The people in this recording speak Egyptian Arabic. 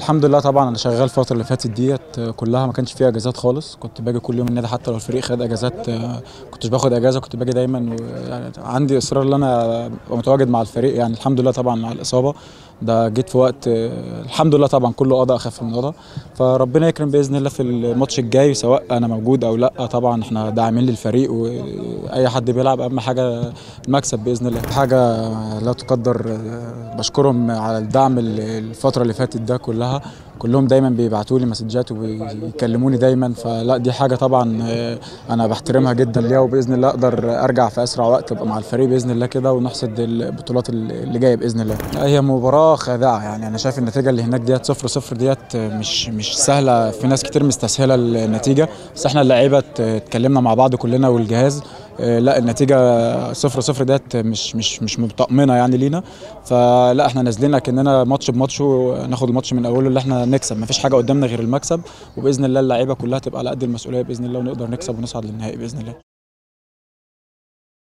الحمد لله طبعا انا شغال الفتره اللي فاتت ديت كلها ما كانش فيها اجازات خالص كنت باجي كل يوم النادي حتى لو الفريق خد اجازات كنتش باخد اجازه كنت باجي دايما يعني عندي اصرار ان انا ابقى متواجد مع الفريق يعني الحمد لله طبعا مع الاصابه ده جيت في وقت الحمد لله طبعا كله قضى اخف من قضى فربنا يكرم باذن الله في الماتش الجاي سواء انا موجود او لا طبعا احنا داعمين للفريق واي حد بيلعب اهم حاجه المكسب باذن الله حاجه لا تقدر بشكرهم على الدعم الفتره اللي فاتت ده كلها كلهم دايما بيبعتوا لي مسجات وبيكلموني دايما فلا دي حاجه طبعا انا بحترمها جدا ليها وباذن الله اقدر ارجع في اسرع وقت ابقى مع الفريق باذن الله كده ونحصد البطولات اللي جايه باذن الله هي مباراه خادعه يعني انا شايف النتيجه اللي هناك ديت 0 0 ديت مش مش سهله في ناس كتير مستسهله النتيجه بس احنا اللعيبه اتكلمنا مع بعض كلنا والجهاز لا النتيجه 0 0 ديت مش مش مش مطمئنه يعني لينا فلا احنا نازلين كاننا ماتش بماتش وناخد الماتش من اوله اللي احنا نكسب مفيش حاجه قدامنا غير المكسب وباذن الله اللعيبه كلها تبقى على قد المسؤوليه باذن الله ونقدر نكسب ونصعد للنهائي باذن الله